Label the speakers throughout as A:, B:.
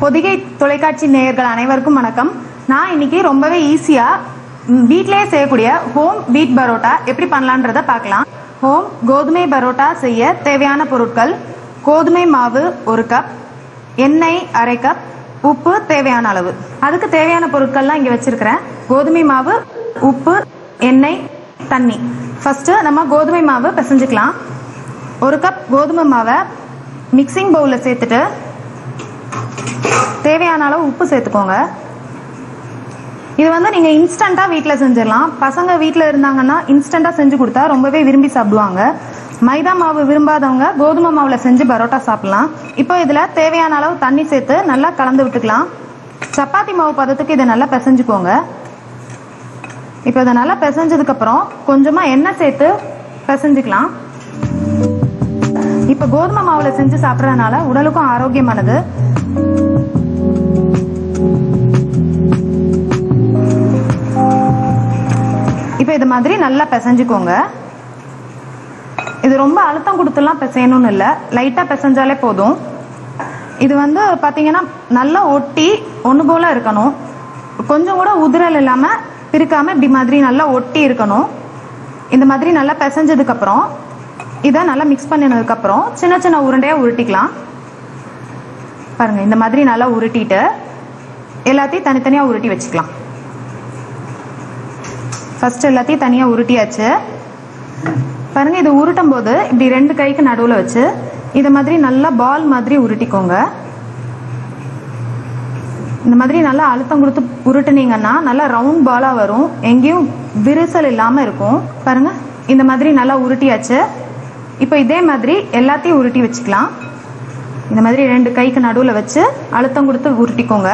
A: பொதிகை தொலைக்காட்சி நேயர்கள் அனைவருக்கும் வணக்கம் நான் இன்னைக்கு ரொம்பவே ஈஸியா ம், வீட்டிலேயே செய்யக்கூடிய ஹோம் வீட் பரோட்டா எப்படி பண்ணலான்றத பார்க்கலாம் ஹோம் கோதுமை பரோட்டா செய்ய தேவையான பொருட்கள் கோதுமை மாவு ஒரு கப் எண்ணெய் அரை கப் உப்பு தேவையான அளவு அதுக்கு தேவையான பொருட்கள்லாம் இங்க வச்சிருக்கிறேன் கோதுமை மாவு உப்பு எண்ணெய் தண்ணி ஃபர்ஸ்ட் நம்ம கோதுமை மாவு பிசைஞ்சுக்கலாம் ஒரு கப் கோதுமை மாவை மிக்சிங் பவுலில் சேர்த்துட்டு தேவையான அளவு உப்பு சேர்த்துக்கோங்க இது வந்து நீங்கள் இன்ஸ்டண்ட்டாக வீட்டில் செஞ்சிடலாம் பசங்க வீட்டில் இருந்தாங்கன்னா இன்ஸ்டண்ட்டாக செஞ்சு கொடுத்தா ரொம்பவே விரும்பி சாப்பிடுவாங்க மைதா மாவு விரும்பாதவங்க கோதுமை மாவில் செஞ்சு பரோட்டா சாப்பிடலாம் இப்போ இதில் தேவையான அளவு தண்ணி சேர்த்து நல்லா கலந்து விட்டுக்கலாம் சப்பாத்தி மாவு பதத்துக்கு இதை நல்லா பிசைஞ்சுக்கோங்க இப்போ இதை நல்லா பிசைஞ்சதுக்கப்புறம் கொஞ்சமாக எண்ணெய் சேர்த்து பிசைஞ்சுக்கலாம் இப்போ கோதுமை மாவுல செஞ்சு சாப்பிட்றதுனால உடலுக்கும் ஆரோக்கியமானது இப்போ இது மாதிரி நல்லா பிசைஞ்சுக்கோங்க இது ரொம்ப அழுத்தம் கொடுத்துலாம் பிசையணும்னு இல்லை லைட்டாக பிசைஞ்சாலே போதும் இது வந்து பார்த்தீங்கன்னா நல்லா ஒட்டி ஒன்று போல இருக்கணும் கொஞ்சம் கூட உதிரல் இல்லாமல் பிரிக்காம இப்படி மாதிரி நல்லா ஒட்டி இருக்கணும் இந்த மாதிரி நல்லா பிசைஞ்சதுக்கப்புறம் இதை நல்லா மிக்ஸ் பண்ணினதுக்கப்புறம் சின்ன சின்ன உருண்டையாக உருட்டிக்கலாம் பாருங்க இந்த மாதிரி நல்லா உருட்டிட்டு எல்லாத்தையும் தனித்தனியாக உருட்டி வச்சுக்கலாம் ஃபர்ஸ்ட் எல்லாத்தையும் தனியாக உருட்டியாச்சு பாருங்க இது உருட்டும் போது இப்படி ரெண்டு கைக்கு நடுவில் வச்சு இதை மாதிரி நல்லா பால் மாதிரி உருட்டிக்கோங்க இந்த மாதிரி நல்லா அழுத்தம் கொடுத்து உருட்டுனீங்கன்னா நல்லா ரவுண்ட் பாலா வரும் எங்கேயும் விரிசல் இல்லாம இருக்கும் பாருங்க இந்த மாதிரி நல்லா உருட்டியாச்சு இப்போ இதே மாதிரி எல்லாத்தையும் உருட்டி வச்சுக்கலாம் இந்த மாதிரி ரெண்டு கைக்கு நடுவில் வச்சு அழுத்தம் கொடுத்து உருட்டிக்கோங்க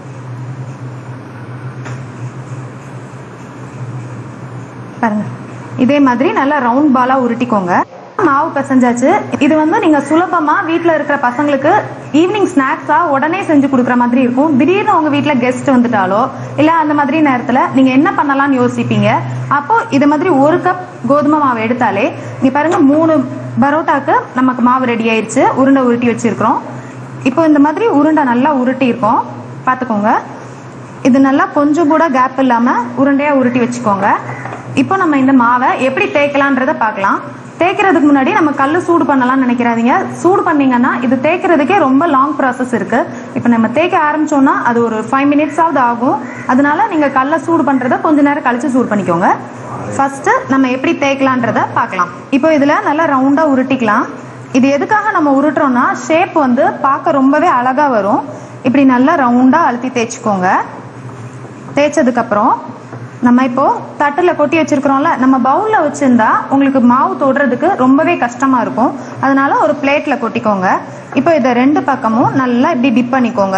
A: பாருங்க இதே மாதிரி நல்லா ரவுண்ட் பாலா உருட்டிக்கோங்க மாவு பிசைஞ்சாச்சு இது வந்து நீங்க சுலபமா வீட்ல இருக்கிற பசங்களுக்கு ஈவினிங் ஸ்நாக்ஸா உடனே செஞ்சு கொடுக்குற மாதிரி இருக்கும் திடீர்னு உங்க வீட்ல கெஸ்ட் வந்துட்டாலோ இல்ல அந்த மாதிரி நேரத்துல நீங்க என்ன பண்ணலாம்னு யோசிப்பீங்க அப்போ இது மாதிரி ஒரு கப் கோதுமை மாவு எடுத்தாலே நீ பாருங்க மூணு பரோட்டாக்கு நமக்கு மாவு ரெடி ஆயிருச்சு உருண்டை உருட்டி வச்சிருக்கிறோம் இப்போ இந்த மாதிரி உருண்டை நல்லா உருட்டி இருக்கோம் பாத்துக்கோங்க இது நல்லா கொஞ்சம் கூட கேப் இல்லாம உருண்டையா உருட்டி வச்சுக்கோங்க இப்போ நம்ம இந்த மாவை எப்படி தேய்க்கலான்றத பார்க்கலாம் தேய்க்கிறதுக்கு முன்னாடி நம்ம கல்லு சூடு பண்ணலாம்னு நினைக்கிறாதீங்க சூடு பண்ணீங்கன்னா இது தேய்க்கிறதுக்கே ரொம்ப லாங் ப்ராசஸ் இருக்கு இப்போ நம்ம தேய்க்க ஆரம்பிச்சோம்னா அது ஒரு ஃபைவ் மினிட்ஸாவது ஆகும் அதனால நீங்க கல்லை சூடு பண்றத கொஞ்ச நேரம் கழிச்சு சூடு பண்ணிக்கோங்க ஃபர்ஸ்ட் நம்ம எப்படி தேய்க்கலான்றத பார்க்கலாம் இப்போ இதுல நல்லா ரவுண்டா உருட்டிக்கலாம் இது எதுக்காக நம்ம உருட்டுறோம்னா ஷேப் வந்து பார்க்க ரொம்பவே அழகா வரும் இப்படி நல்லா ரவுண்டா அழுத்தி தேய்ச்சிக்கோங்க தேய்ச்சதுக்கு அப்புறம் நம்ம இப்போ தட்டுல கொட்டி வச்சிருக்கிறோம்ல நம்ம பவுல்ல வச்சிருந்தா உங்களுக்கு மாவு தொடுறதுக்கு ரொம்பவே கஷ்டமா இருக்கும் அதனால ஒரு பிளேட்ல கொட்டிக்கோங்க இப்போ இதை ரெண்டு பக்கமும் நல்லா இப்படி டிப் பண்ணிக்கோங்க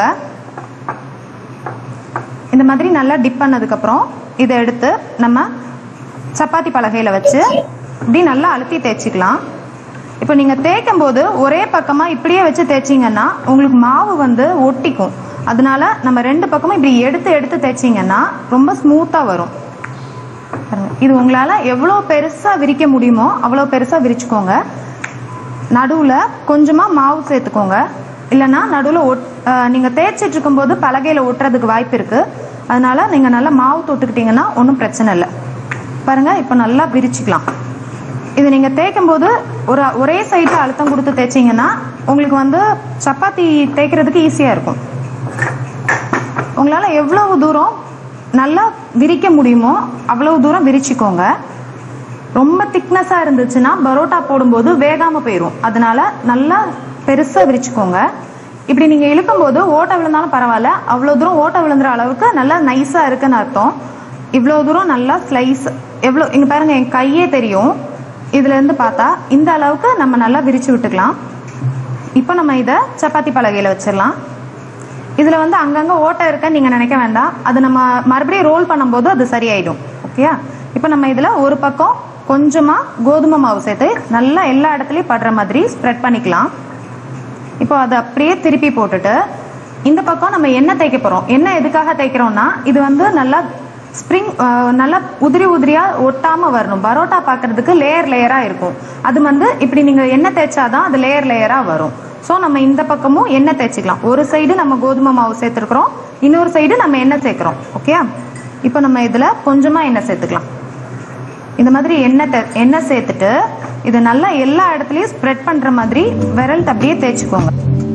A: இந்த மாதிரி நல்லா டிப் பண்ணதுக்கு அப்புறம் இதை எடுத்து நம்ம சப்பாத்தி பலகையில வச்சு இப்படி நல்லா அழுத்தி தேய்ச்சிக்கலாம் இப்போ நீங்க தேய்க்கும் போது ஒரே பக்கமா இப்படியே வச்சு தேய்ச்சிங்கன்னா உங்களுக்கு மாவு வந்து ஒட்டிக்கும் அதனால நம்ம ரெண்டு பக்கமும் இப்படி எடுத்து எடுத்து தேய்ச்சிங்கன்னா ரொம்ப ஸ்மூத்தா வரும் பாருங்க. இது உங்களால எவ்வளோ பெருசா விரிக்க முடியுமோ அவ்வளோ பெருசா விரிச்சுக்கோங்க நடுவுல கொஞ்சமா மாவு சேர்த்துக்கோங்க இல்லைன்னா நடுவுல ஒட் அஹ் நீங்க தேய்ச்சிட்டு இருக்கும்போது பலகையில ஒட்டுறதுக்கு வாய்ப்பு இருக்கு அதனால நீங்க நல்லா மாவு தொட்டுக்கிட்டீங்கன்னா ஒன்றும் பிரச்சனை இல்லை பாருங்க இப்போ நல்லா விரிச்சுக்கலாம் இது நீங்க தேய்க்கும் போது ஒரு ஒரே சைடு அழுத்தம் கொடுத்து தேய்ச்சிங்கன்னா உங்களுக்கு வந்து சப்பாத்தி தேய்க்கிறதுக்கு ஈஸியா இருக்கும் உங்களால எவ்வளவு தூரம் நல்லா விரிக்க முடியுமோ அவ்வளவு தூரம் விரிச்சுக்கோங்க ரொம்ப திக்னஸா இருந்துச்சுன்னா பரோட்டா போடும்போது வேகாம போயிடும் அதனால நல்லா பெருசா விரிச்சுக்கோங்க இப்படி நீங்க இழுக்கும் போது ஓட்டை விழுந்தாலும் பரவாயில்ல அவ்வளவு தூரம் ஓட்டை விழுந்துற அளவுக்கு நல்லா நைஸா இருக்குன்னு அர்த்தம் இவ்வளவு தூரம் நல்லா ஸ்லைஸ் எவ்வளவு இங்க பாருங்க என் கையே தெரியும் இதுல இருந்து பார்த்தா இந்த அளவுக்கு நம்ம நல்லா விரிச்சு விட்டுக்கலாம் இப்போ நம்ம இதை சப்பாத்தி பலகையில வச்சிடலாம் இதுல வந்து அங்கங்க ஓட்டை இருக்குன்னு நீங்க நினைக்க வேண்டாம் அது நம்ம மறுபடியும் ரோல் பண்ணும்போது அது சரியாயிடும் ஓகேயா இப்போ நம்ம இதுல ஒரு பக்கம் கொஞ்சமா கோதுமை மாவு சேர்த்து நல்லா எல்லா இடத்துலயும் படுற மாதிரி ஸ்ப்ரெட் பண்ணிக்கலாம் இப்போ அதை அப்படியே திருப்பி போட்டுட்டு இந்த பக்கம் நம்ம எண்ணெய் தேய்க்க போறோம் எண்ணெய் எதுக்காக தேய்க்கிறோம்னா இது வந்து நல்லா ஸ்ப்ரிங் நல்லா உதிரி உதிரியா ஒட்டாம வரணும் பரோட்டா பார்க்கிறதுக்கு லேயர் லேயரா இருக்கும் அது வந்து இப்படி நீங்க எண்ணெய் தேய்ச்சாதான் அது லேயர் லேயரா வரும் ஸோ நம்ம இந்த பக்கமும் எண்ணெய் தேய்ச்சிக்கலாம் ஒரு சைடு நம்ம கோதுமை மாவு சேர்த்துருக்குறோம் இன்னொரு சைடு நம்ம எண்ணெய் சேர்க்குறோம் ஓகே இப்போ நம்ம இதில் கொஞ்சமாக எண்ணெய் சேர்த்துக்கலாம் இந்த மாதிரி எண்ணெய் தே- எண்ணெய் சேர்த்துட்டு இது நல்லா எல்லா இடத்துலையும் ஸ்ப்ரெட் பண்ணுற மாதிரி விரல் அப்படியே தேய்ச்சிக்கோங்க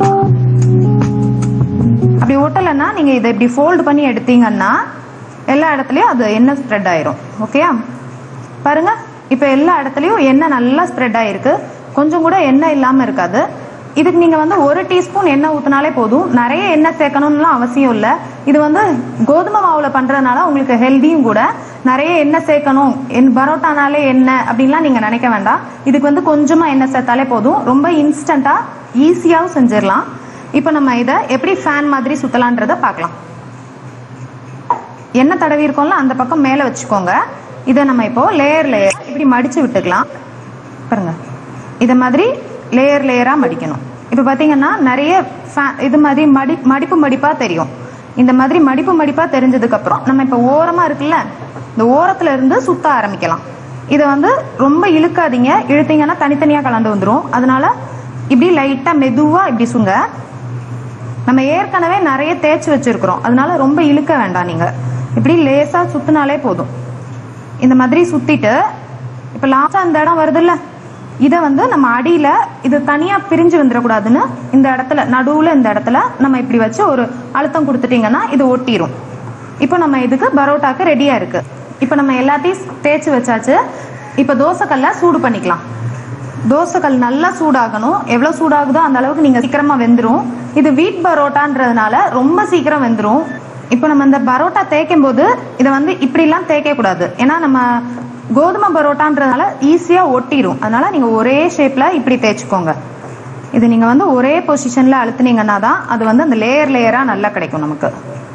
A: அப்படி ஒட்டலைன்னா நீங்கள் இதை இப்படி ஃபோல்டு பண்ணி எடுத்தீங்கன்னா எல்லா இடத்துலையும் அது எண்ணெய் ஸ்ப்ரெட் ஆயிரும் ஓகேயா பாருங்க இப்போ எல்லா இடத்துலையும் எண்ணெய் நல்லா ஸ்ப்ரெட் ஆயிருக்கு கொஞ்சம் கூட எண்ணெய் இல்லாமல் இருக்காது இதுக்கு நீங்கள் வந்து ஒரு டீஸ்பூன் எண்ணெய் ஊற்றினாலே போதும் நிறைய எண்ணெய் சேர்க்கணும்லாம் அவசியம் இல்லை இது வந்து கோதுமை மாவில் பண்ணுறதுனால உங்களுக்கு ஹெல்தியும் கூட நிறைய எண்ணெய் சேர்க்கணும் என் பரோட்டானாலே எண்ணெய் அப்படின்லாம் நீங்கள் நினைக்க வேண்டாம் இதுக்கு வந்து கொஞ்சமாக எண்ணெய் சேர்த்தாலே போதும் ரொம்ப இன்ஸ்டண்ட்டாக ஈஸியாகவும் செஞ்சிடலாம் இப்போ நம்ம இதை எப்படி ஃபேன் மாதிரி சுத்தலான்றதை பார்க்கலாம் எண்ணெய் தடவி இருக்கோம்ல அந்த பக்கம் மேலே வச்சுக்கோங்க இதை நம்ம இப்போ லேயர் லேயர் இப்படி மடிச்சு விட்டுக்கலாம் பாருங்க இதை மாதிரி லேயர் லேயராக மடிக்கணும் இப்போ பார்த்தீங்கன்னா நிறைய fa- இது மாதிரி மடி மடிப்பு மடிப்பாக தெரியும் இந்த மாதிரி மடிப்பு மடிப்பாக தெரிஞ்சதுக்கப்புறம் நம்ம இப்போ ஓரமாக இருக்குல்ல இந்த ஓரத்துல இருந்து சுத்த ஆரம்பிக்கலாம் இதை வந்து ரொம்ப இழுக்காதீங்க இழுத்தீங்கன்னா தனித்தனியாக கலந்து வந்துடும் அதனால இப்படி லைட்டாக மெதுவாக இப்படி சுங்க நம்ம ஏற்கனவே நிறைய தேய்ச்சி வச்சிருக்கிறோம் அதனால ரொம்ப இழுக்க வேண்டாம் நீங்க இப்படி லேசா சுத்தினாலே போதும் இந்த மாதிரி சுத்திட்டு இப்ப லாஸ்டா இந்த இடம் வருதுல்ல இதை வந்து நம்ம அடியில இது தனியா பிரிஞ்சு வந்துடக்கூடாதுன்னு இந்த இடத்துல நடுவுல இந்த இடத்துல நம்ம இப்படி வச்சு ஒரு அழுத்தம் கொடுத்துட்டீங்கன்னா இது ஒட்டிரும் இப்போ நம்ம இதுக்கு பரோட்டாக்கு ரெடியா இருக்கு இப்போ நம்ம எல்லாத்தையும் தேய்ச்சி வச்சாச்சு இப்போ தோசைக்கல்ல சூடு பண்ணிக்கலாம் தோசைக்கல் நல்லா சூடாகணும் எவ்வளோ சூடாகுதோ அந்த அளவுக்கு நீங்கள் சீக்கிரமாக வெந்துடும் இது வீட் பரோட்டான்றதுனால ரொம்ப சீக்கிரம் வெந்துடும் இப்போ நம்ம இந்த பரோட்டா தேய்க்கும் போது இதை வந்து இப்படிலாம் தேய்க்கக்கூடாது ஏன்னா நம்ம கோதுமை பரோட்டான்றதுனால ஈஸியாக ஒட்டிடும் அதனால நீங்கள் ஒரே ஷேப்பில் இப்படி தேய்ச்சிக்கோங்க இது நீங்கள் வந்து ஒரே பொசிஷனில் அழுத்துனீங்கன்னா தான் அது வந்து அந்த லேயர் லேயராக நல்லா கிடைக்கும் நமக்கு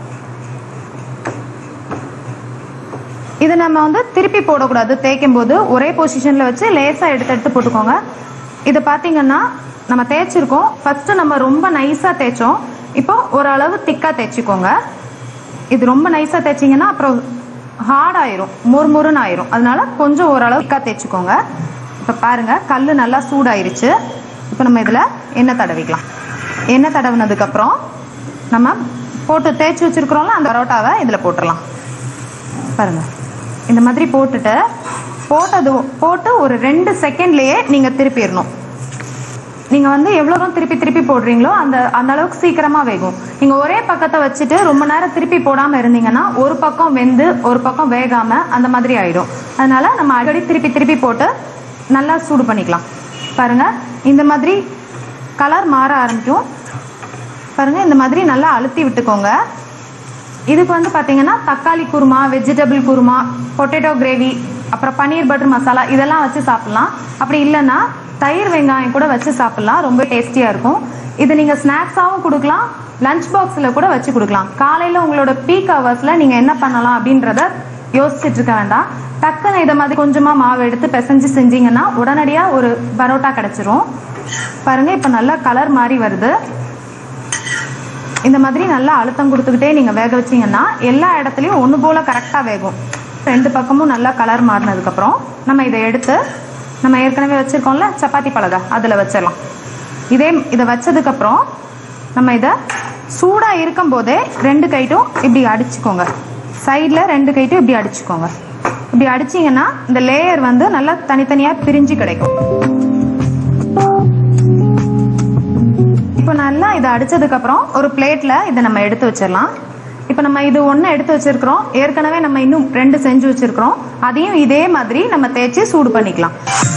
A: இது நம்ம வந்து திருப்பி போடக்கூடாது தேய்க்கும் போது ஒரே பொசிஷன்ல வச்சு லேசா எடுத்து எடுத்து போட்டுக்கோங்க இது பாத்தீங்கன்னா நம்ம தேய்ச்சிருக்கோம் ஃபர்ஸ்ட் நம்ம ரொம்ப நைஸா தேய்ச்சோம் இப்போ ஓரளவு திக்கா தேய்ச்சிக்கோங்க இது ரொம்ப நைஸா தேய்ச்சிங்கன்னா அப்புறம் ஹார்ட் ஆயிரும் மொறு மொறுன்னு ஆயிரும் அதனால கொஞ்சம் ஓரளவு திக்கா தேய்ச்சிக்கோங்க இப்போ பாருங்க கல் நல்லா சூடாயிருச்சு இப்போ நம்ம இதுல எண்ணெய் தடவிக்கலாம் எண்ணெய் தடவினதுக்கு அப்புறம் நம்ம போட்டு தேய்ச்சி வச்சிருக்கிறோம்ல அந்த பரோட்டாவை இதுல போட்டுடலாம் பாருங்க இந்த மாதிரி போட்டுட்டு போட்டது போட்டு ஒரு ரெண்டு செகண்ட்லயே நீங்க திருப்பிடணும் நீங்க வந்து எவ்வளவு தூரம் திருப்பி திருப்பி போடுறீங்களோ அந்த அந்த அளவுக்கு சீக்கிரமா வேகும் நீங்க ஒரே பக்கத்தை வச்சுட்டு ரொம்ப நேரம் திருப்பி போடாம இருந்தீங்கன்னா ஒரு பக்கம் வெந்து ஒரு பக்கம் வேகாம அந்த மாதிரி ஆயிடும் அதனால நம்ம அடிக்கடி திருப்பி திருப்பி போட்டு நல்லா சூடு பண்ணிக்கலாம் பாருங்க இந்த மாதிரி கலர் மாற ஆரம்பிக்கும் பாருங்க இந்த மாதிரி நல்லா அழுத்தி விட்டுக்கோங்க இதுக்கு வந்து பாத்தீங்கன்னா தக்காளி kurma vegetable kurma potato gravy அப்புறம் பன்னீர் பட்டர் மசாலா இதெல்லாம் வச்சு சாப்பிடலாம் அப்படி இல்லைன்னா தயிர் வெங்காயம் கூட வச்சு சாப்பிடலாம் ரொம்ப டேஸ்டியா இருக்கும் இது நீங்க ஸ்நாக்ஸாவும் கொடுக்கலாம் லஞ்ச் பாக்ஸ்ல கூட வச்சு கொடுக்கலாம் காலையில உங்களோட பீக் ஹவர்ஸ்ல நீங்க என்ன பண்ணலாம் அப்படின்றத யோசிச்சுட்டு இருக்க வேண்டாம் டக்குன்னு இதை மாதிரி கொஞ்சமா மாவு எடுத்து பிசைஞ்சு செஞ்சீங்கன்னா உடனடியா ஒரு பரோட்டா கிடைச்சிரும் பாருங்க இப்ப நல்லா கலர் மாதிரி வருது இந்த மாதிரி நல்லா அழுத்தம் கொடுத்துக்கிட்டே நீங்க வேக வச்சீங்கன்னா எல்லா இடத்துலயும் ஒண்ணு போல கரெக்டா வேகும் ரெண்டு பக்கமும் நல்லா கலர் மாறினதுக்கு அப்புறம் நம்ம இதை எடுத்து நம்ம ஏற்கனவே வச்சிருக்கோம்ல சப்பாத்தி பலகை அதுல வச்சிடலாம் இதே இதை வச்சதுக்கு அப்புறம் நம்ம இதை சூடா இருக்கும் போதே ரெண்டு கைட்டும் இப்படி அடிச்சுக்கோங்க சைட்ல ரெண்டு கைட்டும் இப்படி அடிச்சுக்கோங்க இப்படி அடிச்சீங்கன்னா இந்த லேயர் வந்து நல்லா தனித்தனியா பிரிஞ்சு கிடைக்கும் இப்போ நல்லா இதை அடிச்சதுக்கு அப்புறம் ஒரு பிளேட்ல இதை நம்ம எடுத்து வச்சிடலாம் இப்போ நம்ம இது ஒன்று எடுத்து வச்சிருக்கிறோம் ஏற்கனவே நம்ம இன்னும் ரெண்டு செஞ்சு வச்சிருக்கிறோம் அதையும் இதே மாதிரி நம்ம தேய்ச்சி சூடு பண்ணிக்கலாம்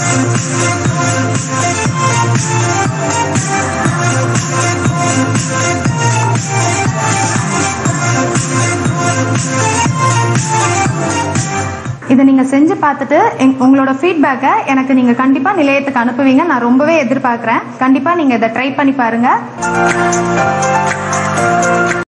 A: இதை நீங்க செஞ்சு பார்த்துட்டு எங்- உங்களோட ஃபீட்பேக்கை எனக்கு நீங்க கண்டிப்பா நிலையத்துக்கு அனுப்புவீங்க நான் ரொம்பவே எதிர்பார்க்கிறேன் கண்டிப்பா நீங்க இதை ட்ரை பண்ணி பாருங்க